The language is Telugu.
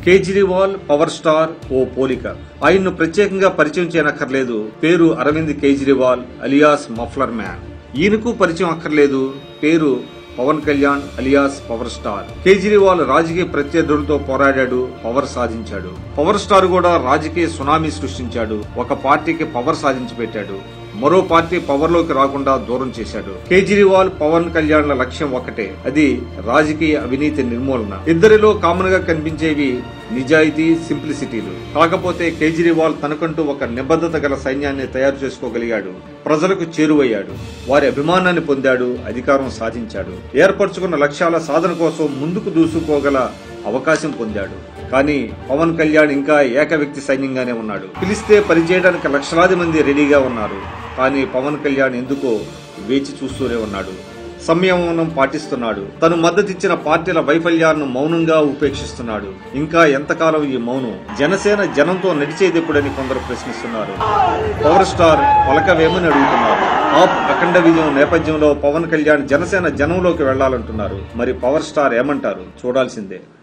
కేజ్రీవాల్ పవర్ స్టార్ ఓ పోలిక ఆయన్ను ప్రత్యేకంగా పరిచయం చేయనక్కర్లేదు పేరు Arvind Kejriwal alias muffler man ఈయనకు పరిచయం అక్కర్లేదు పేరు Pawan Kalyan alias power star Kejriwal రాజకీయ ప్రత్యర్థులతో పోరాడాడు పవర్ సాధించాడు పవర్ స్టార్ కూడా రాజకీయ సునామీ సృష్టించాడు ఒక పార్టీకి పవర్ సాధించి పెట్టాడు మరో పార్టీ పవర్ లోకి రాకుండా దూరం చేశాడు కేజ్రీవాల్ పవన్ కళ్యాణ్ల లక్ష్యం ఒకటే అది రాజకీయ అవినీతి నిర్మూలన ఇద్దరిలో కామన్ గా కనిపించేవి నిజాయితీ సింప్లిసిటీలు కాకపోతే కేజ్రీవాల్ తనకంటూ ఒక నిబద్ధత గల సైన్యాన్ని తయారు చేసుకోగలిగాడు ప్రజలకు చేరువయ్యాడు వారి అభిమానాన్ని పొందాడు అధికారం సాధించాడు ఏర్పరచుకున్న లక్ష్యాల సాధన కోసం ముందుకు దూసుకోగల అవకాశం పొందాడు కానీ పవన్ కళ్యాణ్ ఇంకా ఏక వ్యక్తి సైన్యంగానే ఉన్నాడు పిలిస్తే పనిచేయడానికి లక్షలాది మంది రెడీగా ఉన్నారు కానీ పవన్ కళ్యాణ్ ఎందుకో వేచి చూస్తూనే ఉన్నాడు సంయమనం పాటిస్తున్నాడు తను మద్దతిచ్చిన పార్టీల వైఫల్యాలను మౌనంగా ఉపేక్షిస్తున్నాడు ఇంకా ఎంతకాలం ఈ మౌనం జనసేన జనంతో నడిచేదెప్పుడని కొందరు ప్రశ్నిస్తున్నారు పవర్ స్టార్ పలకవేమని అడుగుతున్నారు ఆప్ అఖండ విజయం నేపథ్యంలో పవన్ కళ్యాణ్ జనసేన జనంలోకి వెళ్లాలంటున్నారు మరి పవర్ స్టార్ ఏమంటారు చూడాల్సిందే